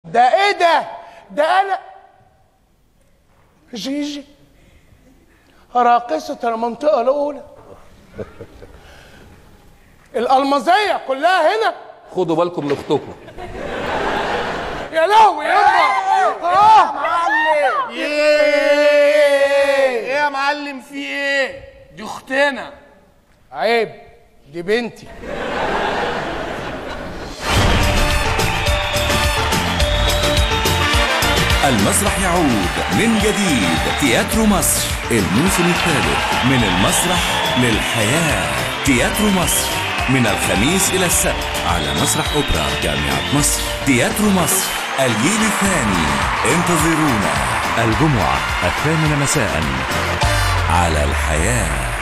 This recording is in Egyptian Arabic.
ده ايه ده ده انا جيجي راقصة المنطقة الأولى الألمازية كلها هنا خدوا بالكم لاختكم يا لهوي يابا اه معلم ايه يا معلم في ايه دي اختنا عيب دي بنتي المسرح يعود من جديد تياترو مصر الموسم الثالث من المسرح للحياة تياترو مصر من الخميس إلى السبت على مسرح أوبرا جامعة مصر تياترو مصر الجيل الثاني انتظرونا الجمعة الثامنة مساء على الحياه